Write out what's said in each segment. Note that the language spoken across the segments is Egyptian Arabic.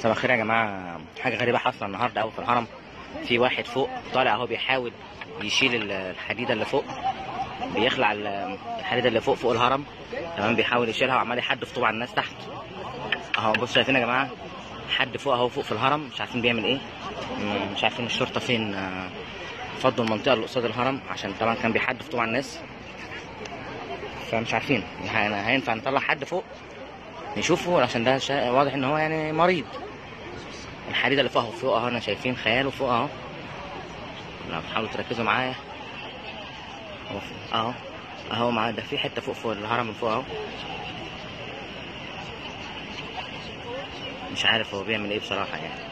مساء الخير يا جماعه حاجه غريبه حاصله النهارده قوي في الهرم في واحد فوق طالع اهو بيحاول يشيل ال- الحديده اللي فوق بيخلع ال- الحديده اللي فوق فوق الهرم تمام بيحاول يشيلها وعمال يحدف طوب على الناس تحت اهو بصوا شايفين يا جماعه حد فوق اهو فوق في الهرم مش عارفين بيعمل ايه م- مش عارفين الشرطه فين آه، فضوا المنطقه اللي قصاد الهرم عشان طبعا كان بيحدف طوب على الناس فمش عارفين يعني هينفع نطلع حد فوق نشوفه عشان ده شا... واضح ان هو يعني مريض الحديده اللي فوق اهو فوق اهو انا شايفين خياله فوق اهو لو تحاولوا تركزوا معايا اهو فوق. اهو اهو معاه ده في حته فوق فوق الهرم من فوق اهو مش عارف هو بيعمل ايه بصراحه يعني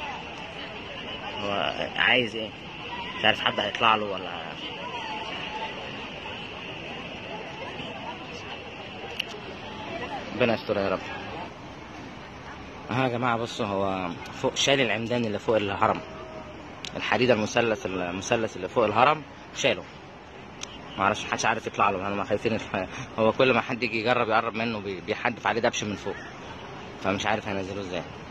هو عايز ايه مش عارف حد هيطلع له ولا ربنا يستر يا رب ها يا جماعه بصوا هو فوق شال العمدان اللي فوق الهرم الحديده المثلث المثلث اللي فوق الهرم شاله ما اعرفش محدش عارف يطلع له انا خايفين يطلع- هو كل ما حد يجي يجرب يقرب منه بي- بيحدف عليه دبش من فوق فمش عارف هينزله ازاي